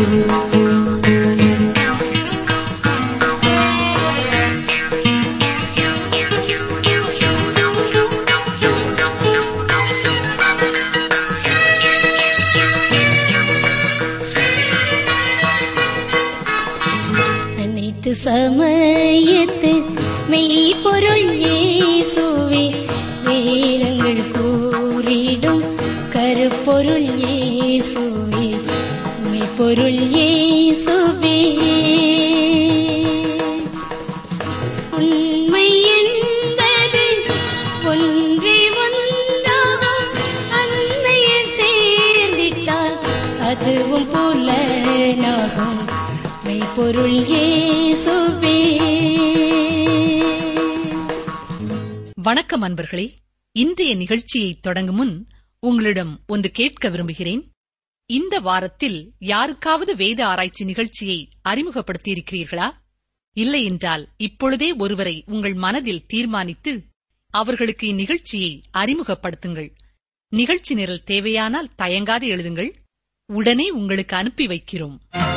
அனைத்து சமயத்து மெய்ப்பொருள் இயேசுவே வேதங்கள் கூறிடும் கருப்பொருள் இயேசுவே மெய்ப்பொருள் இயேசுவே உண்மை என்பது ஒன்றே ஒன்றாகும் அன்னையில் சேர்ந்திட்டால் அதுவும் புலனாகும் மெய்ப்பொருள் இயேசுவே வணக்கம் அன்பர்களே இன்றைய நிகழ்ச்சியை தொடங்கும் முன் உங்களிடம் ஒன்று கேட்க விரும்புகிறேன் இந்த வாரத்தில் யாருக்காவது வேத ஆராய்ச்சி நிகழ்ச்சியை அறிமுகப்படுத்தியிருக்கிறீர்களா இல்லை என்றால் இப்பொழுதே ஒருவரை உங்கள் மனதில் தீர்மானித்து அவர்களுக்கு இந்நிகழ்ச்சியை அறிமுகப்படுத்துங்கள் நிகழ்ச்சி நிரல் தேவையானால் தயங்காது எழுதுங்கள் உடனே உங்களுக்கு அனுப்பி வைக்கிறோம்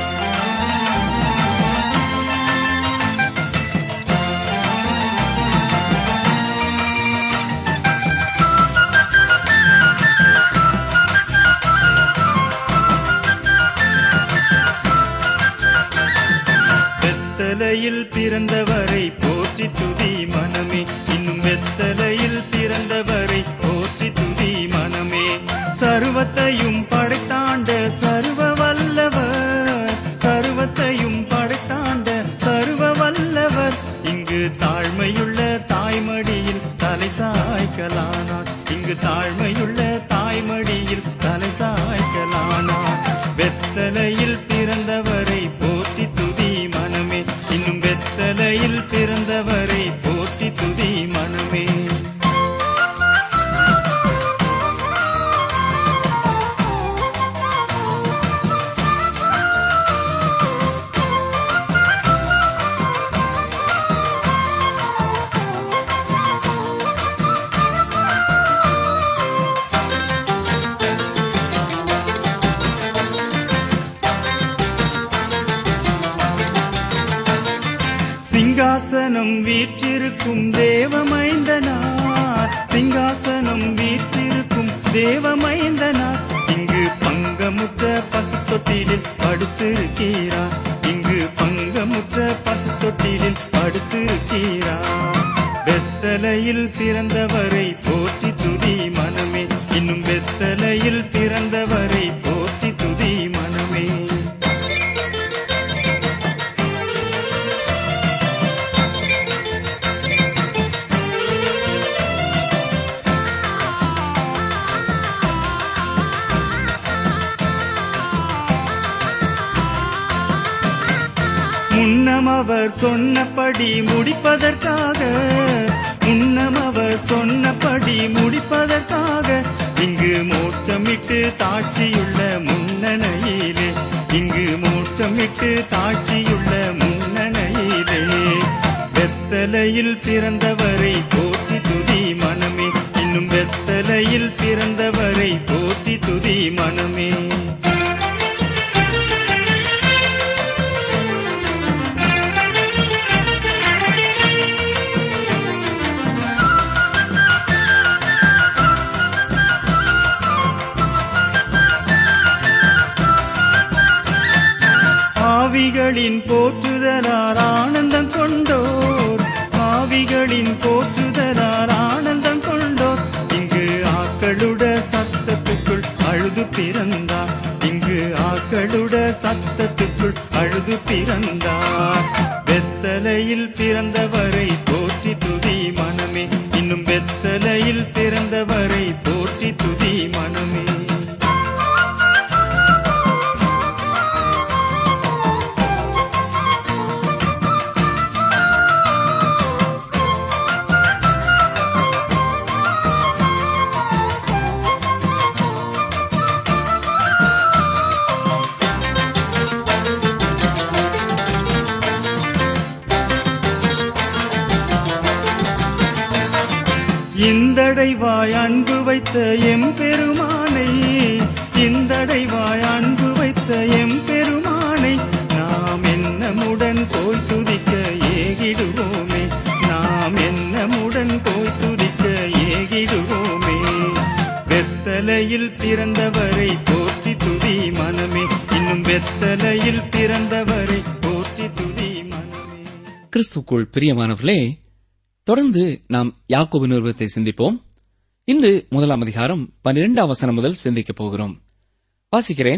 வெத்தலையில் பிறந்தவரை போற்றி துதி மனமே இன்னும் வெத்தலையில் பிறந்தவரை போற்றி துதி மனமே சர்வத்தையும் படைத்தாண்ட சர்வ வல்லவர் சர்வத்தையும் படைத்தாண்ட சர்வ வல்லவர் இங்கு தாழ்மையுள்ள தாய்மடியில் தலை சாய்க்கலானார் இங்கு தாழ்மையுள்ள தாய்மடியில் தலை சாய்க்கலானார் வெத்தலையில் பிறந்தவரை போற்றி துதி மனமே இன்னும் வெத்தலையில் பிறந்தவரை போற்றி துதி மனமே சிங்காசனம் வீற்றிருக்கும் தேவமைந்தனார் சிங்காசனம் வீற்றிருக்கும் தேவமைந்தனார் இங்கு பங்கமுற்ற பசு தொட்டிலில் படுத்திருக்கிறார் இங்கு பங்கமுற்ற பசு தொட்டிலில் படுத்திருக்கிறார் வெத்தலையில் பிறந்தவரை போற்றி துதி மனமே இன்னும் வெத்தலையில் பிறந்தவரை போற்றி துதி மனமே முன்னம் அவர் சொன்னபடி முடிப்பதற்காக முன்னம் அவர் சொன்னபடி முடிப்பதற்காக இங்கு மோட்சமிட்டு தாட்சியுள்ள முன்னணையிலே இங்கு மோட்சமிட்டு தாட்சியுள்ள முன்னணையிலே வெத்தலையில் பிறந்தவரை போற்றி துதி மனமே இன்னும் வெத்தலையில் பிறந்தவரை போற்றி துதி மனமே ஆவிகளின் போற்றுதலார் ஆனந்தம் கொண்டோர் ஆவிகளின் போற்றுதலார் ஆனந்தம் கொண்டோர் இங்கு ஆக்களுட சத்தத்துக்குள் அழுது பிறந்தார் இங்கு ஆக்களுட சத்தத்துக்குள் அழுது பிறந்தார் வெத்தலையில் பிறந்தவரை போற்றி துதி மனமே இன்னும் வெத்தலையில் பிறந்தவரை போற்றி துதி மனமே இந்தடைவாய் அன்பு வைத்த எம் பெருமானை இந்தடைவாய் அன்பு வைத்த எம் பெருமானை பிறந்தவரை போற்றி துதி மனமே இன்னும் வெத்தலையில் பிறந்தவரை போற்றி துதி மனமே கிறிஸ்துக்குள் பிரியமானவர்களே தொடர்ந்து நாம் யாக்கோபு நிறுவத்தை சிந்திப்போம் இன்று முதலாம் அதிகாரம் பன்னிரெண்டாம் வசனம் முதல் சிந்திக்கப் போகிறோம் வாசிக்கிறேன்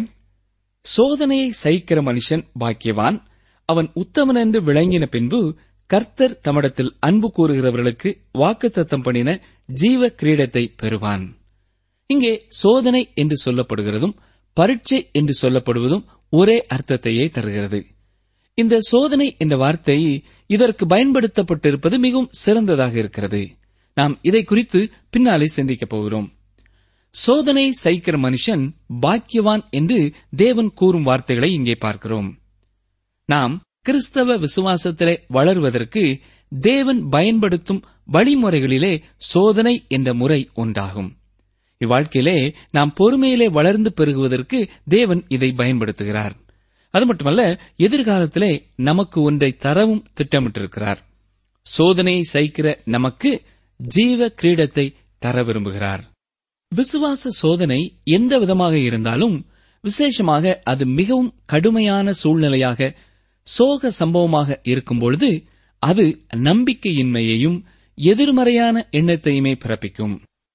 சோதனையை சகிக்கிற மனுஷன் பாக்கியவான் அவன் உத்தமன் என்று விளங்கின பின்பு கர்த்தர் தம்மிடத்தில் அன்பு கூறுகிறவர்களுக்கு வாக்குத்தத்தம் பண்ணின ஜீவ கிரீடத்தை பெறுவான் இங்கே சோதனை என்று சொல்லப்படுகிறதும் பரீட்சை என்று சொல்லப்படுவதும் ஒரே அர்த்தத்தையே தருகிறது இந்த சோதனை என்ற வார்த்தை இதற்கு பயன்படுத்தப்பட்டிருப்பது மிகவும் சிறந்ததாக இருக்கிறது நாம் இதை குறித்து பின்னாலே சிந்திக்கப் போகிறோம் சோதனை சகிக்கிற மனுஷன் பாக்கியவான் என்று தேவன் கூறும் வார்த்தைகளை இங்கே பார்க்கிறோம் நாம் கிறிஸ்தவ விசுவாசத்திலே வளருவதற்கு தேவன் பயன்படுத்தும் வழிமுறைகளிலே சோதனை என்ற முறை ஒன்றாகும் இவ்வாழ்க்கையிலே நாம் பொறுமையிலே வளர்ந்து பெருகுவதற்கு தேவன் இதை பயன்படுத்துகிறார் அது மட்டுமல்ல எதிர்காலத்திலே நமக்கு ஒன்றை தரவும் திட்டமிட்டிருக்கிறார் சோதனையை சகிக்கிற நமக்கு ஜீவ கிரீடத்தை தர விரும்புகிறார் விசுவாச சோதனை எந்த விதமாக இருந்தாலும் விசேஷமாக அது மிகவும் கடுமையான சூழ்நிலையாக சோக சம்பவமாக இருக்கும் பொழுது அது நம்பிக்கையின்மையையும் எதிர்மறையான எண்ணத்தையுமே பிறப்பிக்கும்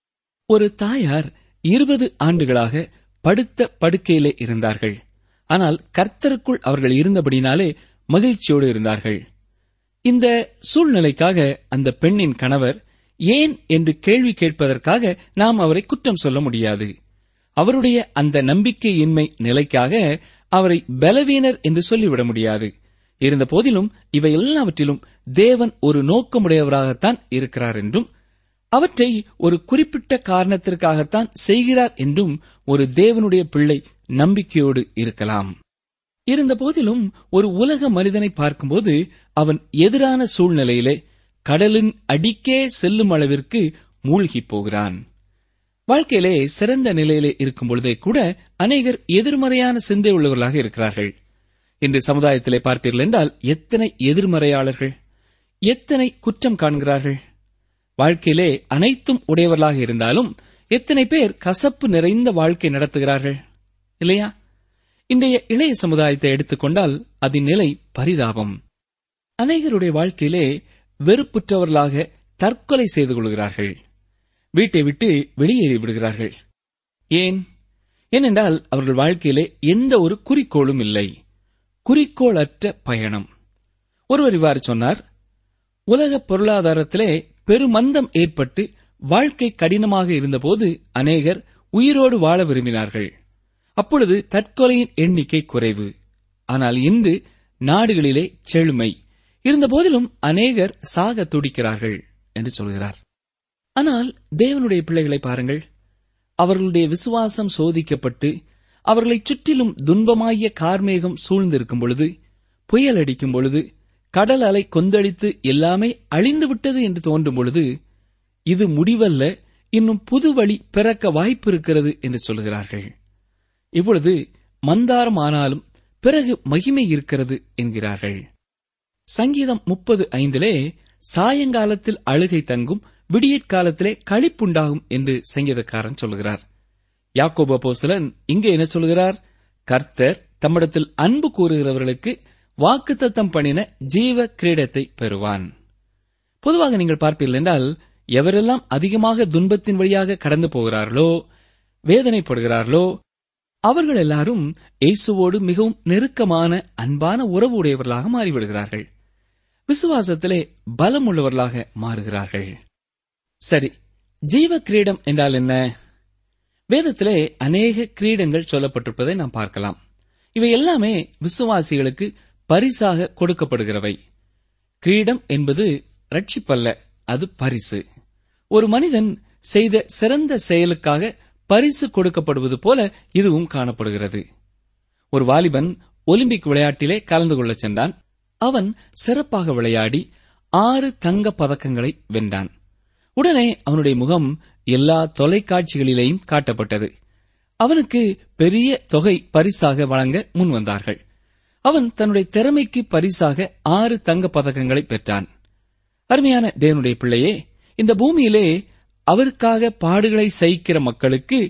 ஒரு தாயார் இருபது ஆண்டுகளாக படுத்த படுக்கையிலே இருந்தார்கள் ஆனால் கர்த்தருக்குள் அவர்கள் இருந்தபடினாலே மகிழ்ச்சியோடு இருந்தார்கள் இந்த சூழ்நிலைக்காக அந்த பெண்ணின் கணவர் ஏன் என்று கேள்வி கேட்பதற்காக நாம் அவரை குற்றம் சொல்ல முடியாது அவருடைய அந்த நம்பிக்கையின்மை நிலைக்காக அவரை பலவீனர் என்று சொல்லிவிட முடியாது இருந்த போதிலும் இவை எல்லாவற்றிலும் தேவன் ஒரு நோக்கமுடையவராகத்தான் இருக்கிறார் என்றும் அவற்றை ஒரு குறிப்பிட்ட காரணத்திற்காகத்தான் செய்கிறார் என்றும் ஒரு தேவனுடைய பிள்ளை நம்பிக்கையோடு இருக்கலாம் இருந்த போதிலும் ஒரு உலக மனிதனை பார்க்கும்போது அவன் எதிரான சூழ்நிலையிலே கடலின் அடிக்கே செல்லும் அளவிற்கு மூழ்கிப் போகிறான் வாழ்க்கையிலே சிறந்த நிலையிலே இருக்கும் பொழுதே கூட அநேகர் எதிர்மறையான சிந்தை உள்ளவர்களாக இருக்கிறார்கள் இன்று சமுதாயத்திலே பார்ப்பீர்கள் என்றால் எத்தனை எதிர்மறையாளர்கள் எத்தனை குற்றம் காண்கிறார்கள் வாழ்க்கையிலே அனைத்தும் உடையவர்களாக இருந்தாலும் எத்தனை பேர் கசப்பு நிறைந்த வாழ்க்கை நடத்துகிறார்கள் இல்லையா இன்றைய இளைய சமுதாயத்தை எடுத்துக்கொண்டால் அதன் நிலை பரிதாபம் அநேகருடைய வாழ்க்கையிலே வெறுப்புற்றவர்களாக தற்கொலை செய்து கொள்கிறார்கள் வீட்டை விட்டு வெளியேறி விடுகிறார்கள் ஏன் ஏனென்றால் அவர்கள் வாழ்க்கையிலே எந்த ஒரு குறிக்கோளும் இல்லை குறிக்கோளற்ற பயணம் ஒருவர் இவ்வாறு சொன்னார் உலக பொருளாதாரத்திலே பெருமந்தம் ஏற்பட்டு வாழ்க்கை கடினமாக இருந்தபோது அநேகர் உயிரோடு வாழ விரும்பினார்கள் அப்பொழுது தற்கொலையின் எண்ணிக்கை குறைவு ஆனால் இன்று நாடுகளிலே செழுமை இருந்தபோதிலும் அநேகர் சாக துடிக்கிறார்கள் என்று சொல்கிறார் ஆனால் தேவனுடைய பிள்ளைகளை பாருங்கள் அவர்களுடைய விசுவாசம் சோதிக்கப்பட்டு அவர்களைச் சுற்றிலும் துன்பமாகிய கார்மேகம் சூழ்ந்திருக்கும் பொழுது புயல் அடிக்கும் பொழுது கடல் அலை கொந்தளித்து எல்லாமே அழிந்து விட்டது என்று தோன்றும் பொழுது இது முடிவல்ல இன்னும் புது வழி பிறக்க வாய்ப்பு இருக்கிறது என்று சொல்கிறார்கள் இப்பொழுது மந்தாரம் ஆனாலும் பிறகு மகிமை இருக்கிறது என்கிறார்கள் சங்கீதம் முப்பது ஐந்திலே சாயங்காலத்தில் அழுகை தங்கும் விடியற்காலத்திலே களிப்புண்டாகும் என்று சங்கீதக்காரன் சொல்கிறார் யாக்கோப போஸ்தலன் இங்கே என்ன சொல்கிறார் கர்த்தர் தம்மிடத்தில் அன்பு கூறுகிறவர்களுக்கு வாக்குத்தத்தம் பண்ணின ஜீவ கிரீடத்தை பெறுவான் பொதுவாக நீங்கள் பார்ப்பீர்கள் என்றால் எவரெல்லாம் அதிகமாக துன்பத்தின் வழியாக கடந்து போகிறார்களோ வேதனைப்படுகிறார்களோ அவர்கள் எல்லாரும் இயேசுவோடு மிகவும் நெருக்கமான அன்பான உறவு உடையவர்களாக மாறிவிடுகிறார்கள் விசுவாசத்திலே பலம் உள்ளவர்களாக மாறுகிறார்கள் சரி ஜீவ கிரீடம் என்றால் என்ன வேதத்திலே அநேக கிரீடங்கள் சொல்லப்பட்டிருப்பதை நாம் பார்க்கலாம் இவை எல்லாமே விசுவாசிகளுக்கு பரிசாக கொடுக்கப்படுகிறவை கிரீடம் என்பது ரட்சிப்பல்ல அது பரிசு ஒரு மனிதன் செய்த சிறந்த செயலுக்காக பரிசு கொடுக்கப்படுவது போல இதுவும் காணப்படுகிறது ஒரு வாலிபன் ஒலிம்பிக் விளையாட்டிலே கலந்து கொள்ளச் சென்றான் அவன் சிறப்பாக விளையாடி ஆறு தங்க பதக்கங்களை வென்றான் உடனே அவனுடைய முகம் எல்லா தொலைக்காட்சிகளிலேயும் காட்டப்பட்டது அவனுக்கு பெரிய தொகை பரிசாக வழங்க முன் வந்தார்கள் அவன் தன்னுடைய திறமைக்கு பரிசாக ஆறு தங்க பதக்கங்களை பெற்றான் அருமையான தேவனுடைய பிள்ளையே இந்த பூமியிலே அவருக்காக பாடுகளை சகிக்கிற மக்களுக்கு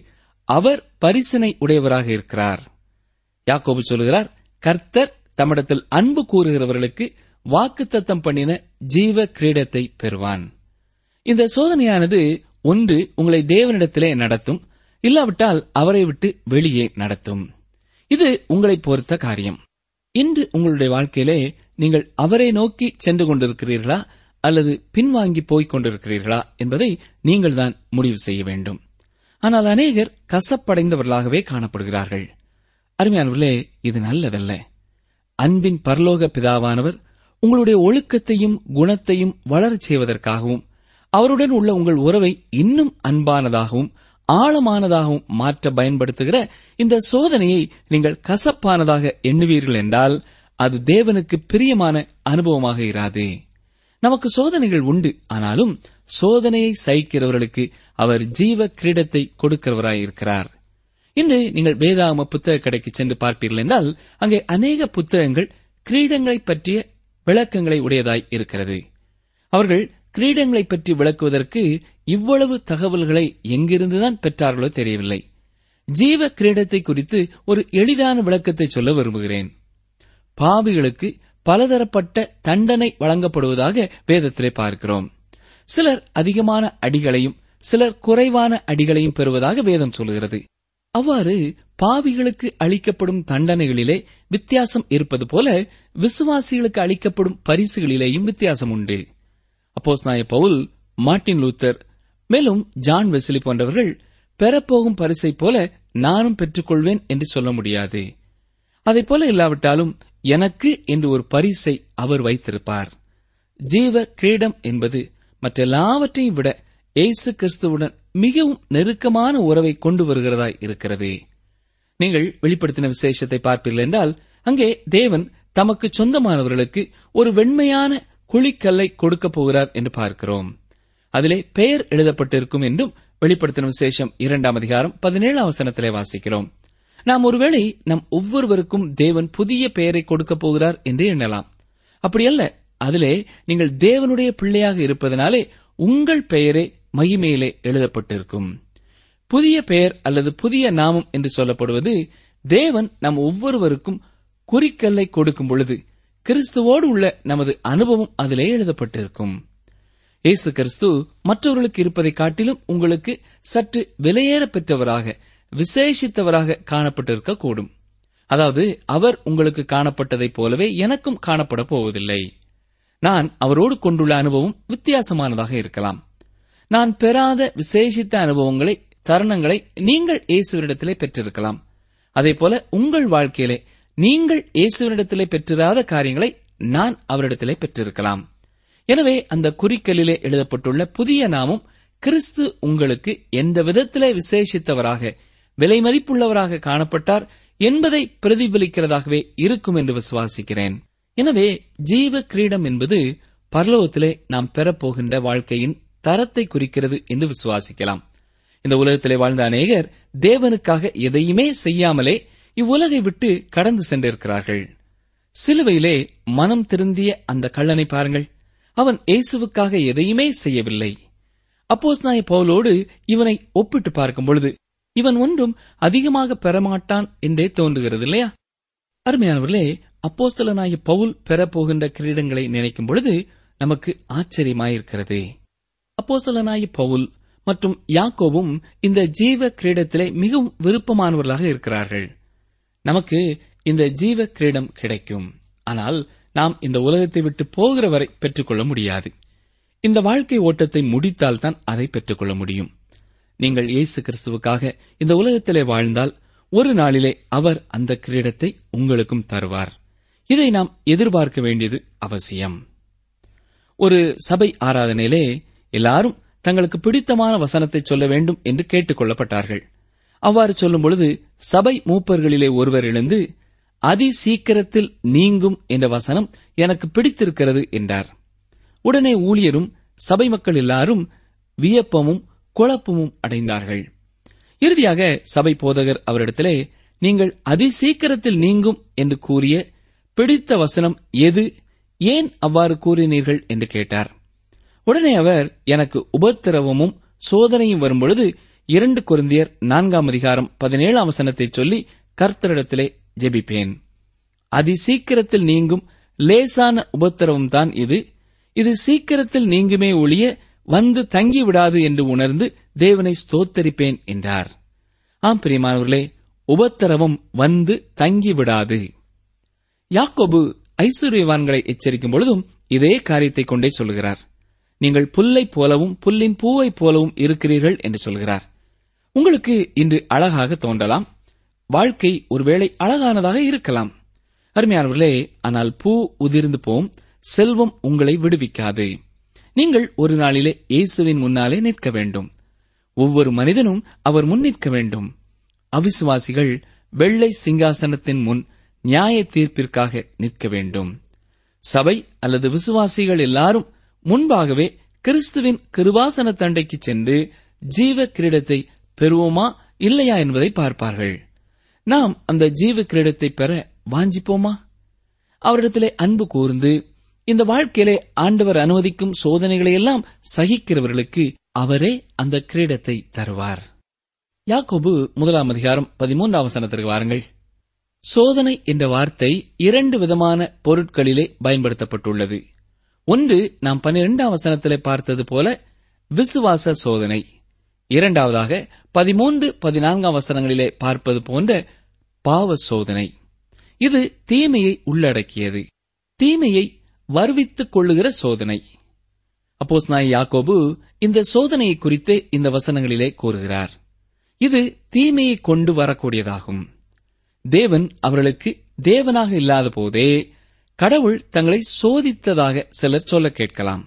அவர் பரிசனை உடையவராக இருக்கிறார் யாக்கோபு சொல்கிறார் கர்த்தர் தம்மிடத்தில் அன்பு கூறுகிறவர்களுக்கு வாக்குத்தத்தம் பண்ணின ஜீவ கிரீடத்தை பெறுவான் இந்த சோதனையானது ஒன்று உங்களை தேவனிடத்திலே நடத்தும் இல்லாவிட்டால் அவரை விட்டு வெளியே நடத்தும் இது உங்களை பொறுத்த காரியம் இன்று உங்களுடைய வாழ்க்கையிலே நீங்கள் அவரை நோக்கி சென்று கொண்டிருக்கிறீர்களா அல்லது பின்வாங்கி போய்க் கொண்டிருக்கிறீர்களா என்பதை நீங்கள்தான் முடிவு செய்ய வேண்டும் ஆனால் அநேகர் கசப்படைந்தவர்களாகவே காணப்படுகிறார்கள் அருமையானவர்களே இது நல்லதல்ல அன்பின் பரலோக பிதாவானவர் உங்களுடைய ஒழுக்கத்தையும் குணத்தையும் வளரச் செய்வதற்காகவும் அவருடன் உள்ள உங்கள் உறவை இன்னும் அன்பானதாகவும் ஆழமானதாகவும் மாற்ற பயன்படுத்துகிற இந்த சோதனையை நீங்கள் கசப்பானதாக எண்ணுவீர்கள் என்றால் அது தேவனுக்கு பிரியமான அனுபவமாக இராது நமக்கு சோதனைகள் உண்டு ஆனாலும் சோதனையை சகிக்கிறவர்களுக்கு அவர் ஜீவ கிரீடத்தை கொடுக்கிறவராயிருக்கிறார் இன்று நீங்கள் வேதாகம புத்தக கடைக்கு சென்று பார்ப்பீர்கள் என்றால் அங்கே அநேக புத்தகங்கள் கிரீடங்களை பற்றிய விளக்கங்களை உடையதாய் இருக்கிறது அவர்கள் கிரீடங்களை பற்றி விளக்குவதற்கு இவ்வளவு தகவல்களை எங்கிருந்துதான் பெற்றார்களோ தெரியவில்லை ஜீவ கிரீடத்தை குறித்து ஒரு எளிதான விளக்கத்தை சொல்ல விரும்புகிறேன் பாவிகளுக்கு பலதரப்பட்ட தண்டனை வழங்கப்படுவதாக வேதத்திலே பார்க்கிறோம் சிலர் அதிகமான அடிகளையும் சிலர் குறைவான அடிகளையும் பெறுவதாக வேதம் சொல்கிறது அவ்வாறு பாவிகளுக்கு அளிக்கப்படும் தண்டனைகளிலே வித்தியாசம் இருப்பது போல விசுவாசிகளுக்கு அளிக்கப்படும் பரிசுகளிலேயும் வித்தியாசம் உண்டு அப்போஸ் நாய பவுல் மார்ட்டின் லூத்தர் மேலும் ஜான் வெஸ்லி போன்றவர்கள் பெறப்போகும் பரிசை போல நானும் பெற்றுக்கொள்வேன் என்று சொல்ல முடியாது அதைப் போல இல்லாவிட்டாலும் எனக்கு என்று ஒரு பரிசை அவர் வைத்திருப்பார் ஜீவ கிரீடம் என்பது மற்றெல்லாவற்றையும் விட இயேசு கிறிஸ்துவுடன் மிகவும் நெருக்கமான உறவை கொண்டு வருகிறதாய் இருக்கிறது நீங்கள் வெளிப்படுத்தின விசேஷத்தை பார்ப்பீர்கள் என்றால் அங்கே தேவன் தமக்கு சொந்தமானவர்களுக்கு ஒரு வெண்மையான குழிக்கல்லை கொடுக்கப் போகிறார் என்று பார்க்கிறோம் அதிலே பெயர் எழுதப்பட்டிருக்கும் என்றும் வெளிப்படுத்தின விசேஷம் இரண்டாம் அதிகாரம் பதினேழாம் வசனத்திலே வாசிக்கிறோம் நாம் ஒருவேளை நம் ஒவ்வொருவருக்கும் தேவன் புதிய பெயரை கொடுக்கப் போகிறார் என்று எண்ணலாம் அப்படியல்ல அதிலே நீங்கள் தேவனுடைய பிள்ளையாக இருப்பதனாலே உங்கள் பெயரே மகிமையிலே எழுதப்பட்டிருக்கும் புதிய பெயர் அல்லது புதிய நாமம் என்று சொல்லப்படுவது தேவன் நம் ஒவ்வொருவருக்கும் குறிக்கல்லை கொடுக்கும் பொழுது கிறிஸ்துவோடு உள்ள நமது அனுபவம் அதிலே எழுதப்பட்டிருக்கும் இயேசு கிறிஸ்து மற்றவர்களுக்கு இருப்பதை காட்டிலும் உங்களுக்கு சற்று விலையேற பெற்றவராக விசேஷித்தவராக காணப்பட்டிருக்க கூடும் அதாவது அவர் உங்களுக்கு காணப்பட்டதைப் போலவே எனக்கும் காணப்பட போவதில்லை நான் அவரோடு கொண்டுள்ள அனுபவம் வித்தியாசமானதாக இருக்கலாம் நான் பெறாத விசேஷித்த அனுபவங்களை தருணங்களை நீங்கள் இயேசுவினிடத்திலே பெற்றிருக்கலாம் அதேபோல உங்கள் வாழ்க்கையிலே நீங்கள் இயேசுவினிடத்திலே பெற்றிராத காரியங்களை நான் அவரிடத்திலே பெற்றிருக்கலாம் எனவே அந்த குறிக்கல்லிலே எழுதப்பட்டுள்ள புதிய நாமம் கிறிஸ்து உங்களுக்கு எந்த விதத்திலே விசேஷித்தவராக விலை மதிப்புள்ளவராக காணப்பட்டார் என்பதை பிரதிபலிக்கிறதாகவே இருக்கும் என்று விசுவாசிக்கிறேன் எனவே ஜீவ கிரீடம் என்பது பரலோகத்திலே நாம் பெறப்போகின்ற வாழ்க்கையின் தரத்தை குறிக்கிறது என்று விசுவாசிக்கலாம் இந்த உலகத்திலே வாழ்ந்த அநேகர் தேவனுக்காக எதையுமே செய்யாமலே இவ்வுலகை விட்டு கடந்து சென்றிருக்கிறார்கள் சிலுவையிலே மனம் திருந்திய அந்த கள்ளனை பாருங்கள் அவன் இயேசுவுக்காக எதையுமே செய்யவில்லை அப்போஸ் நாய பவுலோடு இவனை ஒப்பிட்டு பார்க்கும் பொழுது இவன் ஒன்றும் அதிகமாக பெறமாட்டான் என்றே தோன்றுகிறது இல்லையா அருமையானவர்களே அப்போஸ்தலனாய பவுல் பெறப்போகின்ற கிரீடங்களை நினைக்கும் பொழுது நமக்கு ஆச்சரியமாயிருக்கிறது அப்போஸ்தலனாய பவுல் மற்றும் யாக்கோவும் இந்த ஜீவ கிரீடத்திலே மிகவும் விருப்பமானவர்களாக இருக்கிறார்கள் நமக்கு இந்த ஜீவ கிரீடம் கிடைக்கும் ஆனால் நாம் இந்த உலகத்தை விட்டு போகிற வரை பெற்றுக்கொள்ள முடியாது இந்த வாழ்க்கை ஓட்டத்தை முடித்தால்தான் அதை பெற்றுக்கொள்ள முடியும் நீங்கள் இயேசு கிறிஸ்துவுக்காக இந்த உலகத்திலே வாழ்ந்தால் ஒரு நாளிலே அவர் அந்த கிரீடத்தை உங்களுக்கும் தருவார் இதை நாம் எதிர்பார்க்க வேண்டியது அவசியம் ஒரு சபை ஆராதனையிலே எல்லாரும் தங்களுக்கு பிடித்தமான வசனத்தை சொல்ல வேண்டும் என்று கேட்டுக் கொள்ளப்பட்டார்கள் அவ்வாறு சொல்லும் பொழுது சபை மூப்பர்களிலே ஒருவர் எழுந்து அதி சீக்கிரத்தில் நீங்கும் என்ற வசனம் எனக்கு பிடித்திருக்கிறது என்றார் உடனே ஊழியரும் சபை மக்கள் எல்லாரும் வியப்பமும் குழப்பமும் அடைந்தார்கள் இறுதியாக சபை போதகர் அவரிடத்திலே நீங்கள் அதி சீக்கிரத்தில் நீங்கும் என்று கூறிய பிடித்த வசனம் எது ஏன் அவ்வாறு கூறினீர்கள் என்று கேட்டார் உடனே அவர் எனக்கு உபத்திரவமும் சோதனையும் வரும்பொழுது இரண்டு கொரிந்தியர் நான்காம் அதிகாரம் பதினேழாம் வசனத்தை சொல்லி கர்த்தரிடத்திலே ஜெபிப்பேன் அதி சீக்கிரத்தில் நீங்கும் லேசான உபத்திரவம் தான் இது இது சீக்கிரத்தில் நீங்குமே ஒழிய வந்து தங்கிவிடாது என்று உணர்ந்து தேவனை ஸ்தோத்தரிப்பேன் என்றார் ஆம் பிரியமானவர்களே உபத்திரவம் வந்து தங்கிவிடாது யாக்கோபு ஐஸ்வர்யவான்களை எச்சரிக்கும் பொழுதும் இதே காரியத்தை கொண்டே சொல்கிறார் நீங்கள் புல்லை போலவும் புல்லின் பூவை போலவும் இருக்கிறீர்கள் என்று சொல்கிறார் உங்களுக்கு இன்று அழகாக தோன்றலாம் வாழ்க்கை ஒருவேளை அழகானதாக இருக்கலாம் அருமையானவர்களே ஆனால் பூ உதிர்ந்து போம் செல்வம் உங்களை விடுவிக்காது நீங்கள் ஒரு நாளிலே இயேசுவின் முன்னாலே நிற்க வேண்டும் ஒவ்வொரு மனிதனும் அவர் முன் நிற்க வேண்டும் அவிசுவாசிகள் வெள்ளை சிங்காசனத்தின் முன் நியாய தீர்ப்பிற்காக நிற்க வேண்டும் சபை அல்லது விசுவாசிகள் எல்லாரும் முன்பாகவே கிறிஸ்துவின் கிருபாசன தண்டைக்கு சென்று ஜீவ கிரீடத்தை பெறுவோமா இல்லையா என்பதை பார்ப்பார்கள் நாம் அந்த ஜீவ கிரீடத்தை பெற வாஞ்சிப்போமா அவரிடத்திலே அன்பு கூர்ந்து இந்த வாழ்க்கையிலே ஆண்டவர் அனுமதிக்கும் சோதனைகளை எல்லாம் சகிக்கிறவர்களுக்கு அவரே அந்த கிரீடத்தை தருவார் யாக்கோபு முதலாம் அதிகாரம் பதிமூன்றாம் வசனத்திற்கு வாருங்கள் சோதனை என்ற வார்த்தை இரண்டு விதமான பொருட்களிலே பயன்படுத்தப்பட்டுள்ளது ஒன்று நாம் பன்னிரெண்டாம் வசனத்திலே பார்த்தது போல விசுவாச சோதனை இரண்டாவதாக பதிமூன்று பதினான்காம் வசனங்களிலே பார்ப்பது போன்ற பாவ சோதனை இது தீமையை உள்ளடக்கியது தீமையை வருவித்துக் கொள்ளுகிற சோதனை அப்போஸ் நாய் யாக்கோபு இந்த சோதனையை குறித்து இந்த வசனங்களிலே கூறுகிறார் இது தீமையை கொண்டு வரக்கூடியதாகும் தேவன் அவர்களுக்கு தேவனாக இல்லாத போதே கடவுள் தங்களை சோதித்ததாக சிலர் சொல்ல கேட்கலாம்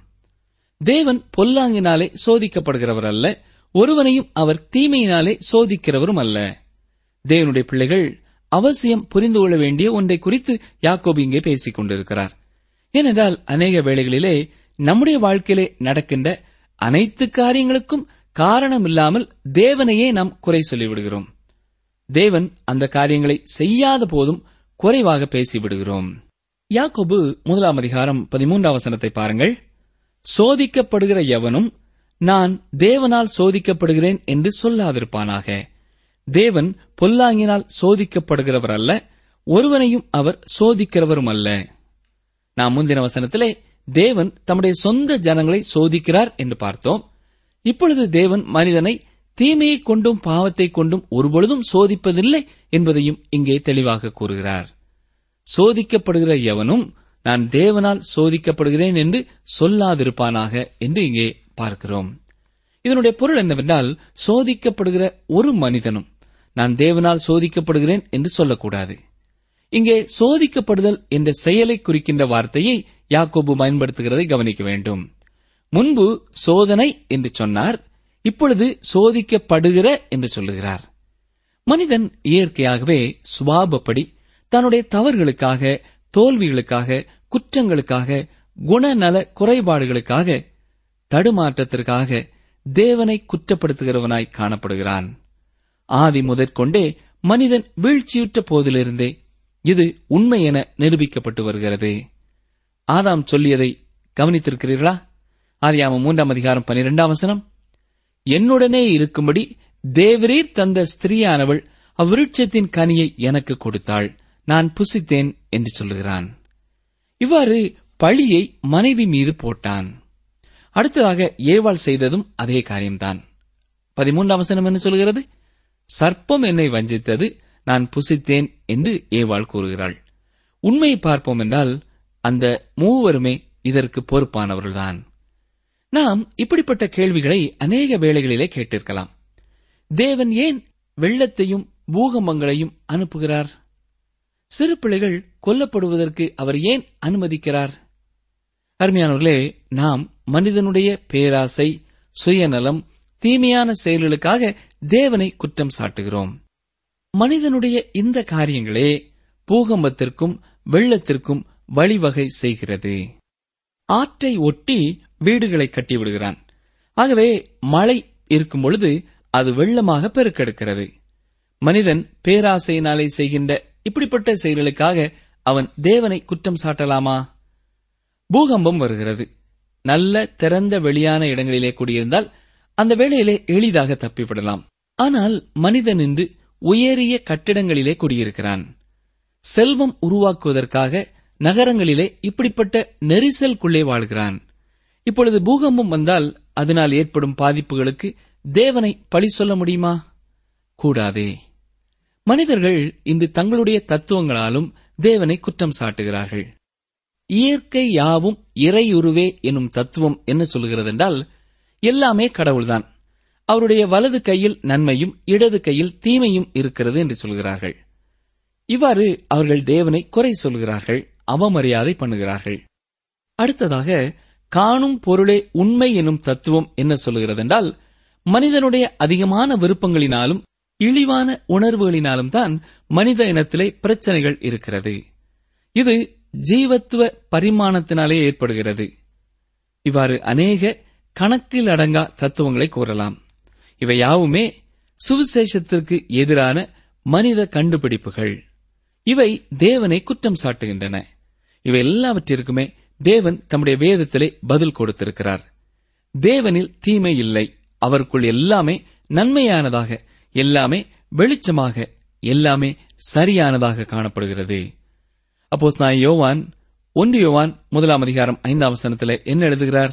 தேவன் பொல்லாங்கினாலே சோதிக்கப்படுகிறவர் அல்ல ஒருவனையும் அவர் தீமையினாலே சோதிக்கிறவரும் அல்ல தேவனுடைய பிள்ளைகள் அவசியம் புரிந்து கொள்ள வேண்டிய ஒன்றை குறித்து யாக்கோபு இங்கே பேசிக் கொண்டிருக்கிறார் ஏனென்றால் அநேக வேளைகளிலே நம்முடைய வாழ்க்கையிலே நடக்கின்ற அனைத்து காரியங்களுக்கும் காரணம் இல்லாமல் தேவனையே நாம் குறை சொல்லிவிடுகிறோம் தேவன் அந்த காரியங்களை செய்யாத போதும் குறைவாக பேசிவிடுகிறோம் யாக்கோபு முதலாம் அதிகாரம் பதிமூன்றாம் வசனத்தை பாருங்கள் சோதிக்கப்படுகிற எவனும் நான் தேவனால் சோதிக்கப்படுகிறேன் என்று சொல்லாதிருப்பானாக தேவன் பொல்லாங்கினால் சோதிக்கப்படுகிறவர் அல்ல ஒருவனையும் அவர் சோதிக்கிறவரும் அல்ல நாம் முந்தின வசனத்திலே தேவன் தம்முடைய சொந்த ஜனங்களை சோதிக்கிறார் என்று பார்த்தோம் இப்பொழுது தேவன் மனிதனை தீமையை கொண்டும் பாவத்தை கொண்டும் ஒருபொழுதும் சோதிப்பதில்லை என்பதையும் இங்கே தெளிவாக கூறுகிறார் சோதிக்கப்படுகிற எவனும் நான் தேவனால் சோதிக்கப்படுகிறேன் என்று சொல்லாதிருப்பானாக என்று இங்கே பார்க்கிறோம் இதனுடைய பொருள் என்னவென்றால் சோதிக்கப்படுகிற ஒரு மனிதனும் நான் தேவனால் சோதிக்கப்படுகிறேன் என்று சொல்லக்கூடாது இங்கே சோதிக்கப்படுதல் என்ற செயலை குறிக்கின்ற வார்த்தையை யாக்கோபு பயன்படுத்துகிறதை கவனிக்க வேண்டும் முன்பு சோதனை என்று சொன்னார் இப்பொழுது சோதிக்கப்படுகிற என்று சொல்லுகிறார் மனிதன் இயற்கையாகவே சுவாபப்படி தன்னுடைய தவறுகளுக்காக தோல்விகளுக்காக குற்றங்களுக்காக குணநல குறைபாடுகளுக்காக தடுமாற்றத்திற்காக தேவனை குற்றப்படுத்துகிறவனாய் காணப்படுகிறான் ஆதி முதற்கொண்டே மனிதன் வீழ்ச்சியுற்ற போதிலிருந்தே இது உண்மை என நிரூபிக்கப்பட்டு வருகிறது ஆதாம் சொல்லியதை கவனித்திருக்கிறீர்களா ஆதியாமம் மூன்றாம் அதிகாரம் பனிரெண்டாம் வசனம் என்னுடனே இருக்கும்படி தேவரீர் தந்த ஸ்திரீயானவள் அவ்விருட்சத்தின் கனியை எனக்கு கொடுத்தாள் நான் புசித்தேன் என்று சொல்லுகிறான் இவ்வாறு பழியை மனைவி மீது போட்டான் அடுத்ததாக ஏவாள் செய்ததும் அதே காரியம்தான் பதிமூன்றாம் வசனம் என்ன சொல்கிறது சர்ப்பம் என்னை வஞ்சித்தது நான் புசித்தேன் என்று ஏவாள் கூறுகிறாள் உண்மையை பார்ப்போம் என்றால் அந்த மூவருமே இதற்கு பொறுப்பானவர்கள்தான் நாம் இப்படிப்பட்ட கேள்விகளை அநேக வேளைகளிலே கேட்டிருக்கலாம் தேவன் ஏன் வெள்ளத்தையும் பூகம்பங்களையும் அனுப்புகிறார் சிறு பிள்ளைகள் கொல்லப்படுவதற்கு அவர் ஏன் அனுமதிக்கிறார் அருமையானவர்களே நாம் மனிதனுடைய பேராசை சுயநலம் தீமையான செயல்களுக்காக தேவனை குற்றம் சாட்டுகிறோம் மனிதனுடைய இந்த காரியங்களே பூகம்பத்திற்கும் வெள்ளத்திற்கும் வழிவகை செய்கிறது ஆற்றை ஒட்டி வீடுகளை கட்டிவிடுகிறான் ஆகவே மழை இருக்கும் பொழுது அது வெள்ளமாக பெருக்கெடுக்கிறது மனிதன் பேராசையினாலே செய்கின்ற இப்படிப்பட்ட செயல்களுக்காக அவன் தேவனை குற்றம் சாட்டலாமா பூகம்பம் வருகிறது நல்ல திறந்த வெளியான இடங்களிலே கூடியிருந்தால் அந்த வேளையிலே எளிதாக தப்பிவிடலாம் ஆனால் மனிதன் இன்று உயரிய கட்டிடங்களிலே குடியிருக்கிறான் செல்வம் உருவாக்குவதற்காக நகரங்களிலே இப்படிப்பட்ட நெரிசலுக்குள்ளே வாழ்கிறான் இப்பொழுது பூகம்பம் வந்தால் அதனால் ஏற்படும் பாதிப்புகளுக்கு தேவனை பழி சொல்ல முடியுமா கூடாதே மனிதர்கள் இன்று தங்களுடைய தத்துவங்களாலும் தேவனை குற்றம் சாட்டுகிறார்கள் இயற்கை யாவும் இறையுருவே எனும் தத்துவம் என்ன சொல்கிறது என்றால் எல்லாமே கடவுள்தான் அவருடைய வலது கையில் நன்மையும் இடது கையில் தீமையும் இருக்கிறது என்று சொல்கிறார்கள் இவ்வாறு அவர்கள் தேவனை குறை சொல்கிறார்கள் அவமரியாதை பண்ணுகிறார்கள் அடுத்ததாக காணும் பொருளே உண்மை எனும் தத்துவம் என்ன சொல்கிறது என்றால் மனிதனுடைய அதிகமான விருப்பங்களினாலும் இழிவான உணர்வுகளினாலும் தான் மனித இனத்திலே பிரச்சனைகள் இருக்கிறது இது ஜீவத்துவ பரிமாணத்தினாலே ஏற்படுகிறது இவ்வாறு அநேக கணக்கில் அடங்கா தத்துவங்களை கூறலாம் இவை யாவுமே சுவிசேஷத்திற்கு எதிரான மனித கண்டுபிடிப்புகள் இவை தேவனை குற்றம் சாட்டுகின்றன இவை எல்லாவற்றிற்குமே தேவன் தம்முடைய வேதத்திலே பதில் கொடுத்திருக்கிறார் தேவனில் தீமை இல்லை அவருக்குள் எல்லாமே நன்மையானதாக எல்லாமே வெளிச்சமாக எல்லாமே சரியானதாக காணப்படுகிறது அப்போ நான் யோவான் ஒன்று யோவான் முதலாம் அதிகாரம் ஐந்தாம் வசனத்தில் என்ன எழுதுகிறார்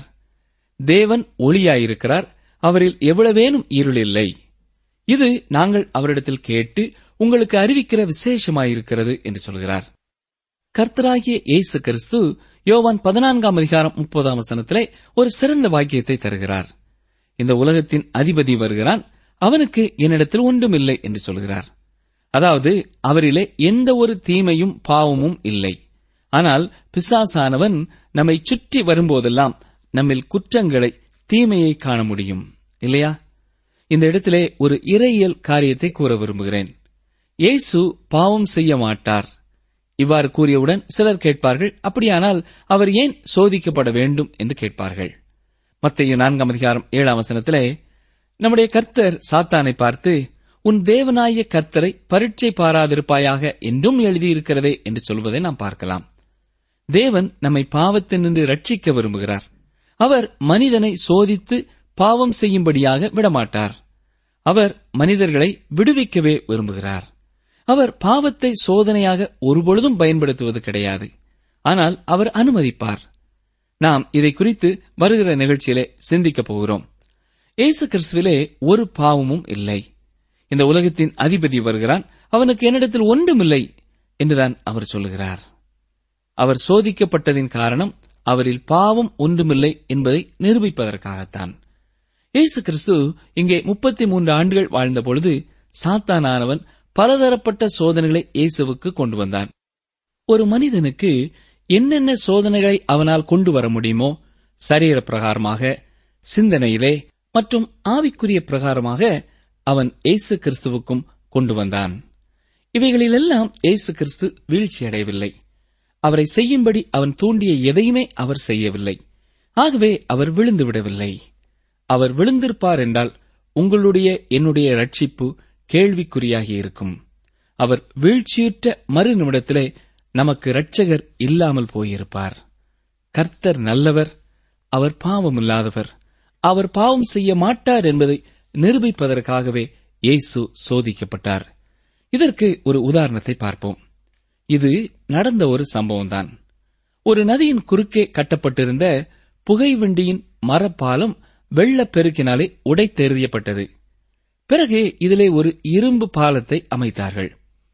தேவன் ஒளியாயிருக்கிறார் அவரில் எவ்வளவேனும் இருள் இல்லை இது நாங்கள் அவரிடத்தில் கேட்டு உங்களுக்கு அறிவிக்கிற விசேஷமாயிருக்கிறது என்று சொல்கிறார் கர்த்தராகிய இயேசு கிறிஸ்து யோவான் பதினான்காம் அதிகாரம் முப்பதாம் வசனத்திலே ஒரு சிறந்த வாக்கியத்தை தருகிறார் இந்த உலகத்தின் அதிபதி வருகிறான் அவனுக்கு என்னிடத்தில் ஒன்றுமில்லை என்று சொல்கிறார் அதாவது அவரிலே எந்த ஒரு தீமையும் பாவமும் இல்லை ஆனால் பிசாசானவன் நம்மை சுற்றி வரும்போதெல்லாம் நம்மில் குற்றங்களை தீமையை காண முடியும் இல்லையா இந்த இடத்திலே ஒரு இறையியல் காரியத்தை கூற விரும்புகிறேன் இயேசு பாவம் செய்ய மாட்டார் இவ்வாறு கூறியவுடன் சிலர் கேட்பார்கள் அப்படியானால் அவர் ஏன் சோதிக்கப்பட வேண்டும் என்று கேட்பார்கள் மத்திய நான்காம் அதிகாரம் ஏழாம் வசனத்திலே நம்முடைய கர்த்தர் சாத்தானை பார்த்து உன் தேவனாய கர்த்தரை பரீட்சை பாராதிருப்பாயாக என்றும் எழுதியிருக்கிறதே என்று சொல்வதை நாம் பார்க்கலாம் தேவன் நம்மை பாவத்தினின்று ரட்சிக்க விரும்புகிறார் அவர் மனிதனை சோதித்து பாவம் செய்யும்படியாக விடமாட்டார் அவர் மனிதர்களை விடுவிக்கவே விரும்புகிறார் அவர் பாவத்தை சோதனையாக ஒருபொழுதும் பயன்படுத்துவது கிடையாது ஆனால் அவர் அனுமதிப்பார் நாம் இதை குறித்து வருகிற நிகழ்ச்சியிலே சிந்திக்கப் போகிறோம் இயேசு கிறிஸ்துவிலே ஒரு பாவமும் இல்லை இந்த உலகத்தின் அதிபதி வருகிறான் அவனுக்கு என்னிடத்தில் ஒன்றுமில்லை என்றுதான் அவர் சொல்லுகிறார் அவர் சோதிக்கப்பட்டதின் காரணம் அவரில் பாவம் ஒன்றுமில்லை என்பதை நிரூபிப்பதற்காகத்தான் இயேசு கிறிஸ்து இங்கே முப்பத்தி மூன்று ஆண்டுகள் வாழ்ந்த பொழுது சாத்தானானவன் பலதரப்பட்ட சோதனைகளை இயேசுவுக்கு கொண்டு வந்தான் ஒரு மனிதனுக்கு என்னென்ன சோதனைகளை அவனால் கொண்டு வர முடியுமோ சரீர பிரகாரமாக சிந்தனையிலே மற்றும் ஆவிக்குரிய பிரகாரமாக அவன் இயேசு கிறிஸ்துவுக்கும் கொண்டு வந்தான் இவைகளிலெல்லாம் இயேசு கிறிஸ்து வீழ்ச்சியடையவில்லை அவரை செய்யும்படி அவன் தூண்டிய எதையுமே அவர் செய்யவில்லை ஆகவே அவர் விழுந்து விடவில்லை அவர் விழுந்திருப்பார் என்றால் உங்களுடைய என்னுடைய ரட்சிப்பு கேள்விக்குறியாகி இருக்கும் அவர் வீழ்ச்சியுற்ற மறு நிமிடத்திலே நமக்கு இரட்சகர் இல்லாமல் போயிருப்பார் கர்த்தர் நல்லவர் அவர் பாவமில்லாதவர் அவர் பாவம் செய்ய மாட்டார் என்பதை நிரூபிப்பதற்காகவே இயேசு சோதிக்கப்பட்டார் இதற்கு ஒரு உதாரணத்தை பார்ப்போம் இது நடந்த ஒரு சம்பவம்தான் ஒரு நதியின் குறுக்கே கட்டப்பட்டிருந்த புகைவண்டியின் மரப்பாலம் வெள்ளப்பெருக்கினாலே உடைத்தெறியப்பட்டது பிறகு இதிலே ஒரு இரும்பு பாலத்தை அமைத்தார்கள்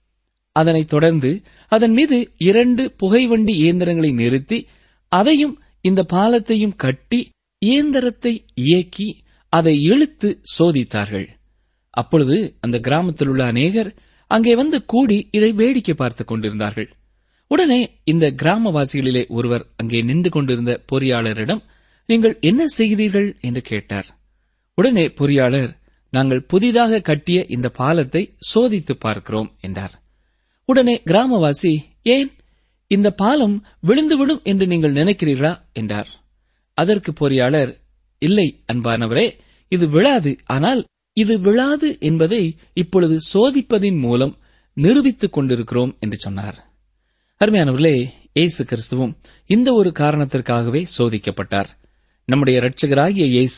அதனைத் தொடர்ந்து அதன் மீது இரண்டு புகைவண்டி இயந்திரங்களை நிறுத்தி அதையும் இந்த பாலத்தையும் கட்டி இயந்திரத்தை இயக்கி அதை இழுத்து சோதித்தார்கள் அப்பொழுது அந்த கிராமத்தில் உள்ள அநேகர் அங்கே வந்து கூடி இதை வேடிக்கை பார்த்துக் கொண்டிருந்தார்கள் உடனே இந்த கிராமவாசிகளிலே ஒருவர் அங்கே நின்று கொண்டிருந்த பொறியாளரிடம் நீங்கள் என்ன செய்கிறீர்கள் என்று கேட்டார் உடனே பொறியாளர் நாங்கள் புதிதாக கட்டிய இந்த பாலத்தை சோதித்து பார்க்கிறோம் என்றார் உடனே கிராமவாசி ஏன் இந்த பாலம் விழுந்துவிடும் என்று நீங்கள் நினைக்கிறீர்களா என்றார் அதற்கு பொறியாளர் இல்லை அன்பானவரே இது விழாது ஆனால் இது விழாது என்பதை இப்பொழுது சோதிப்பதின் மூலம் நிரூபித்துக் கொண்டிருக்கிறோம் என்று சொன்னார் அருமையானவர்களே இயேசு கிறிஸ்துவும் இந்த ஒரு காரணத்திற்காகவே சோதிக்கப்பட்டார் நம்முடைய இரட்சகராகிய இயேசு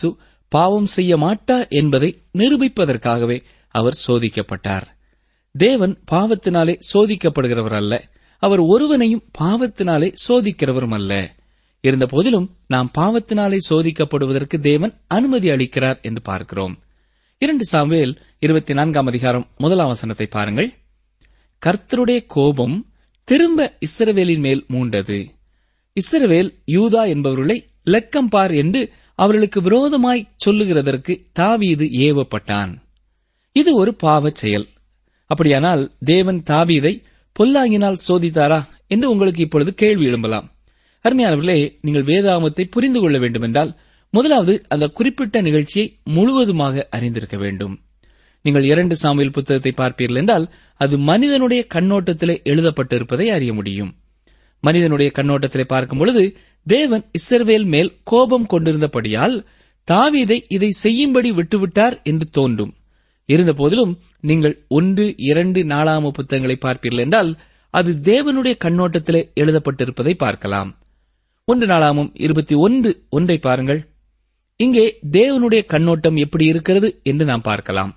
பாவம் செய்ய மாட்டார் என்பதை நிரூபிப்பதற்காகவே அவர் சோதிக்கப்பட்டார் தேவன் பாவத்தினாலே சோதிக்கப்படுகிறவர் அல்ல அவர் ஒருவனையும் பாவத்தினாலே சோதிக்கிறவரும் அல்ல இருந்த போதிலும் நாம் பாவத்தினாலே சோதிக்கப்படுவதற்கு தேவன் அனுமதி அளிக்கிறார் என்று பார்க்கிறோம் இரண்டு சாமுவேல் இருபத்தி நான்காம் அதிகாரம் முதலாம் வசனத்தை பாருங்கள் கர்த்தருடைய கோபம் திரும்ப இஸ்ரவேலின் மேல் மூண்டது இஸ்ரவேல் யூதா என்பவர்களை லக்கம் பார் என்று அவர்களுக்கு விரோதமாய் சொல்லுகிறதற்கு தாவீது ஏவப்பட்டான் இது ஒரு பாவச் செயல் அப்படியானால் தேவன் தாவீதை பொல்லாங்கினால் சோதித்தாரா என்று உங்களுக்கு இப்பொழுது கேள்வி எழும்பலாம் அருமையானவர்களே நீங்கள் வேதாமத்தை புரிந்து கொள்ள வேண்டுமென்றால் முதலாவது அந்த குறிப்பிட்ட நிகழ்ச்சியை முழுவதுமாக அறிந்திருக்க வேண்டும் நீங்கள் இரண்டு சாமுவேல் புத்தகத்தை பார்ப்பீர்கள் என்றால் அது மனிதனுடைய கண்ணோட்டத்திலே எழுதப்பட்டிருப்பதை அறிய முடியும் மனிதனுடைய கண்ணோட்டத்திலே பார்க்கும் பொழுது தேவன் இஸ்ரவேல் மேல் கோபம் கொண்டிருந்தபடியால் தாவீதை இதை செய்யும்படி விட்டுவிட்டார் என்று தோன்றும் இருந்தபோதிலும் நீங்கள் ஒன்று இரண்டு நாளாம புத்தகங்களை பார்ப்பீர்கள் என்றால் அது தேவனுடைய கண்ணோட்டத்திலே எழுதப்பட்டிருப்பதை பார்க்கலாம் ஒன்று நாளாமும் இருபத்தி ஒன்று ஒன்றை பாருங்கள் இங்கே தேவனுடைய கண்ணோட்டம் எப்படி இருக்கிறது என்று நாம் பார்க்கலாம்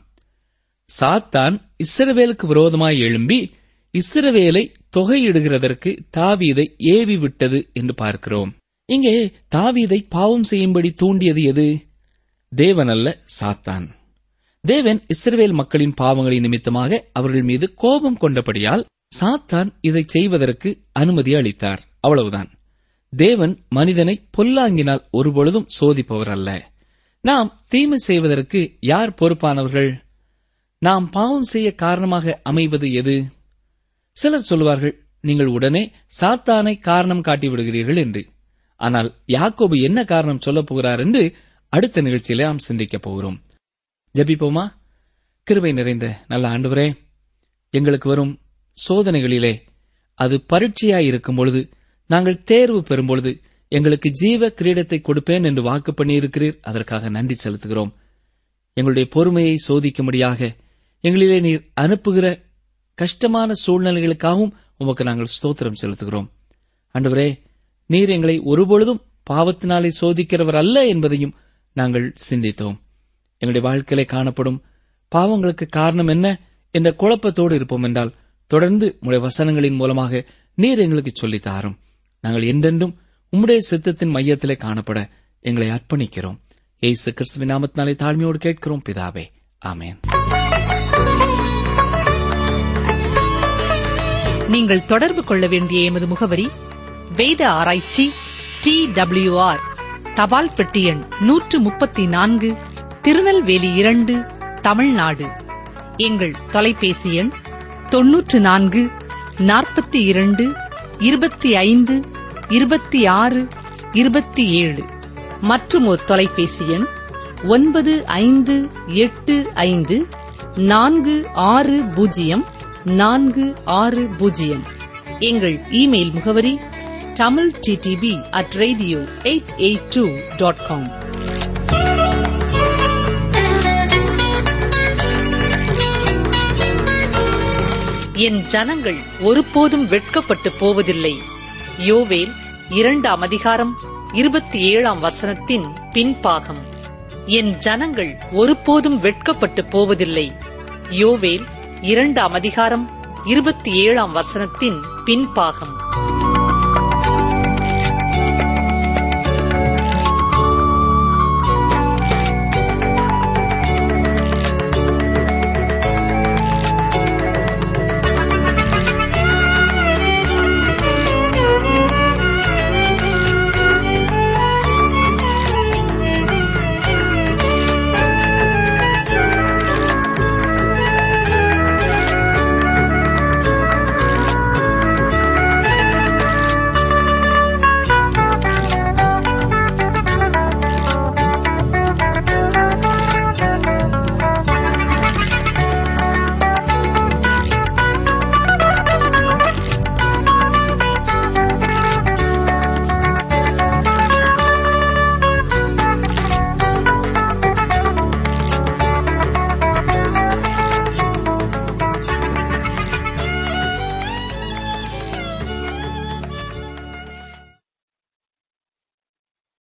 சாத்தான் இஸ்ரவேலுக்கு விரோதமாய் எழும்பி இஸ்ரவேலை தொகையிடுகிறதற்கு தாவீதை ஏவி விட்டது என்று பார்க்கிறோம் இங்கே தாவீதை பாவம் செய்யும்படி தூண்டியது எது தேவன் அல்ல சாத்தான் தேவன் இஸ்ரவேல் மக்களின் பாவங்களின் நிமித்தமாக அவர்கள் மீது கோபம் கொண்டபடியால் சாத்தான் இதை செய்வதற்கு அனுமதி அளித்தார் அவ்வளவுதான் தேவன் மனிதனை பொல்லாங்கினால் ஒருபொழுதும் சோதிப்பவர் அல்ல நாம் தீமை செய்வதற்கு யார் பொறுப்பானவர்கள் நாம் பாவம் செய்ய காரணமாக அமைவது எது சிலர் சொல்லுவார்கள் நீங்கள் உடனே சாத்தானை காரணம் காட்டி விடுகிறீர்கள் என்று ஆனால் யாக்கோபு என்ன காரணம் சொல்லப் போகிறார் என்று அடுத்த நிகழ்ச்சியிலே நாம் சிந்திக்கப் போகிறோம் ஜபிப்போமா கிருபை நிறைந்த நல்ல ஆண்டவரே எங்களுக்கு வரும் சோதனைகளிலே அது பரீட்சையாய் இருக்கும் பொழுது நாங்கள் தேர்வு பெறும் பொழுது எங்களுக்கு ஜீவ கிரீடத்தை கொடுப்பேன் என்று வாக்கு பண்ணியிருக்கிறீர் அதற்காக நன்றி செலுத்துகிறோம் எங்களுடைய பொறுமையை சோதிக்கும்படியாக எங்களிலே நீர் அனுப்புகிற கஷ்டமான சூழ்நிலைகளுக்காகவும் உமக்கு நாங்கள் ஸ்தோத்திரம் செலுத்துகிறோம் ஆண்டவரே நீர் எங்களை ஒருபொழுதும் பாவத்தினாலே சோதிக்கிறவர் அல்ல என்பதையும் நாங்கள் சிந்தித்தோம் எங்களுடைய வாழ்க்கையிலே காணப்படும் பாவங்களுக்கு காரணம் என்ன என்ற குழப்பத்தோடு இருப்போம் என்றால் தொடர்ந்து உடைய வசனங்களின் மூலமாக நீர் எங்களுக்கு சொல்லித் தாரும் நாங்கள் என்றென்றும் உம்முடைய சித்தத்தின் மையத்திலே காணப்பட எங்களை அர்ப்பணிக்கிறோம் ஏசு கிறிஸ்துவின் நாமத்தினாலே தாழ்மையோடு கேட்கிறோம் பிதாவே ஆமேன் நீங்கள் தொடர்பு கொள்ள வேண்டிய எமது முகவரி வேத ஆராய்ச்சி டி ஆர் தபால் பெட்டி எண் நூற்று முப்பத்தி நான்கு திருநெல்வேலி இரண்டு தமிழ்நாடு எங்கள் தொலைபேசி எண் தொன்னூற்று நான்கு நாற்பத்தி இரண்டு இருபத்தி ஐந்து இருபத்தி ஆறு இருபத்தி ஏழு மற்றும் ஒரு தொலைபேசி எண் ஒன்பது ஐந்து எட்டு ஐந்து நான்கு ஆறு பூஜ்ஜியம் நான்கு ஆறு பூஜ்ஜியம் எங்கள் இமெயில் முகவரி Tamil DTP at radio eight eight two dot com என் ஜனங்கள் ஒருபோதும் வெட்கப்பட்டு போவதில்லை யோவேல் இரண்டாம் அதிகாரம் இருபத்தி ஏழாம் வசனத்தின் பின்பாகம் என் ஜனங்கள் ஒருபோதும் வெட்கப்பட்டு போவதில்லை யோவேல் இரண்டாம் அதிகாரம் இருபத்தி ஏழாம் வசனத்தின் பின்பாகம்